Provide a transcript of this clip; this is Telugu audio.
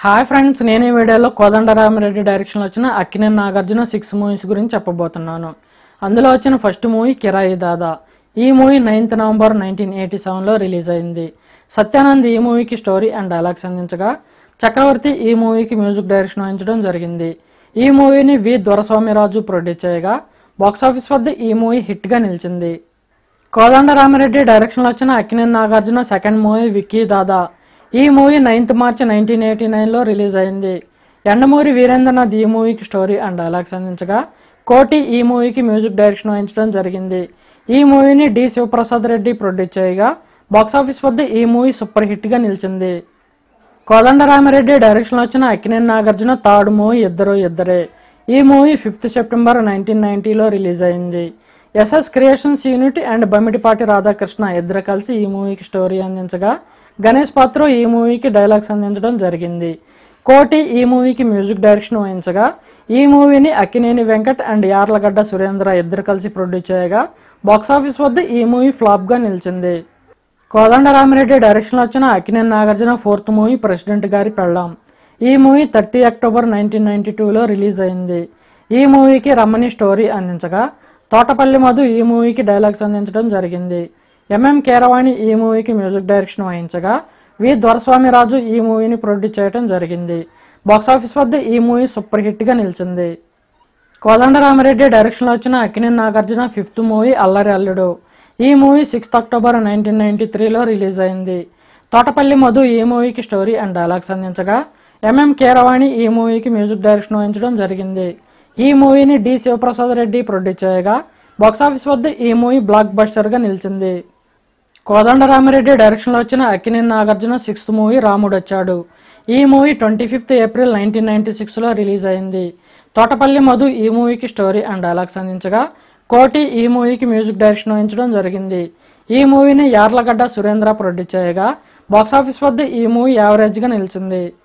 హాయ్ ఫ్రెండ్స్ నేను ఈ వీడియోలో కోదండరామిరెడ్డి డైరెక్షన్లో వచ్చిన అక్కినేని నాగార్జున సిక్స్ మూవీస్ గురించి చెప్పబోతున్నాను అందులో వచ్చిన ఫస్ట్ మూవీ కిరాయి దాదా ఈ movie ninth November nineteen eighty సెవెన్లో రిలీజ్ అయింది సత్యానంద్ ఈ మూవీకి స్టోరీ అండ్ డైలాగ్స్ అందించగా చక్రవర్తి ఈ మూవీకి మ్యూజిక్ డైరెక్షన్ వహించడం జరిగింది ఈ మూవీని వి దొరస్వామిరాజు ప్రొడ్యూస్ చేయగా బాక్సాఫీస్ వద్ద ఈ మూవీ హిట్గా నిలిచింది కోదండరామిరెడ్డి డైరెక్షన్లో వచ్చిన అక్కినేని నాగార్జున సెకండ్ మూవీ విక్కీ దాదా ఈ movie ninth March nineteen eighty నైన్లో రిలీజ్ అయింది ఎండమూరి వీరేంద్రనాథ్ ఈ మూవీకి స్టోరీ అండ్ డైలాగ్స్ అందించగా కోటి ఈ మూవీకి మ్యూజిక్ డైరెక్షన్ వహించడం జరిగింది ఈ మూవీని డి శివప్రసాద్ రెడ్డి ప్రొడ్యూస్ చేయగా బాక్సాఫీస్ వద్ద ఈ మూవీ సూపర్ హిట్గా నిలిచింది కోదండరామిరెడ్డి డైరెక్షన్లో వచ్చిన అక్కినేని నాగార్జున థర్డ్ మూవీ ఇద్దరు ఇద్దరే ఈ మూవీ ఫిఫ్త్ సెప్టెంబర్ నైన్టీన్ నైన్టీలో రిలీజ్ అయింది SS creations unit and Bamidipati Radhakrishna ఇద్దరు కలిసి ఈ మూవీకి స్టోరీ అందించగా గణేష్ పాత్ర ఈ మూవీకి డైలాగ్స్ అందించడం జరిగింది కోటి ఈ మూవీకి మ్యూజిక్ డైరెక్షన్ వహించగా ఈ మూవీని అక్కినేని వెంకట్ అండ్ యార్లగడ్డ సురేంద్ర ఇద్దరు కలిసి ప్రొడ్యూస్ చేయగా బాక్సాఫీస్ వద్ద ఈ మూవీ ఫ్లాప్గా నిలిచింది కోదండరామిరెడ్డి డైరెక్షన్లో వచ్చిన Akkineni Nagarjuna fourth movie president గారి పెళ్ళాం ఈ movie thirty October nineteen ninety టూలో రిలీజ్ అయింది ఈ మూవీకి రమ్మని స్టోరీ అందించగా తోటపల్లి మధు ఈ మూవీకి డైలాగ్స్ అందించడం జరిగింది ఎంఎం కీరవాణి ఈ మూవీకి మ్యూజిక్ డైరెక్షన్ వహించగా వి దొరస్వామిరాజు ఈ మూవీని ప్రొడ్యూస్ చేయడం జరిగింది బాక్సాఫీస్ వద్ద ఈ మూవీ సూపర్ హిట్గా నిలిచింది కోదండరామిరెడ్డి డైరెక్షన్లో వచ్చిన అక్కినేని నాగార్జున ఫిఫ్త్ మూవీ అల్లరి అల్లుడు ఈ movie sixth October nineteen ninety త్రీలో రిలీజ్ అయింది తోటపల్లి మధు ఈ మూవీకి స్టోరీ అండ్ డైలాగ్స్ అందించగా ఎంఎం కీరవాణి ఈ మూవీకి మ్యూజిక్ డైరెక్షన్ వహించడం జరిగింది ఈ మూవీని డి శివప్రసాద్ రెడ్డి ప్రొడ్యూస్ చేయగా బాక్సాఫీస్ వద్ద ఈ మూవీ బ్లాక్ బస్టర్గా నిలిచింది కోదండరామిరెడ్డి డైరెక్షన్లో వచ్చిన అక్కినేని నాగార్జున సిక్స్త్ మూవీ రాముడు వచ్చాడు ఈ movie twenty fifth April nineteen ninety సిక్స్లో రిలీజ్ అయింది తోటపల్లి మధు ఈ మూవీకి స్టోరీ అండ్ డైలాగ్స్ అందించగా కోటి ఈ మూవీకి మ్యూజిక్ డైరెక్షన్ వహించడం జరిగింది ఈ మూవీని యార్లగడ్డ సురేంద్ర ప్రొడ్యూస్ చేయగా బాక్సాఫీస్ వద్ద ఈ మూవీ యావరేజ్గా నిలిచింది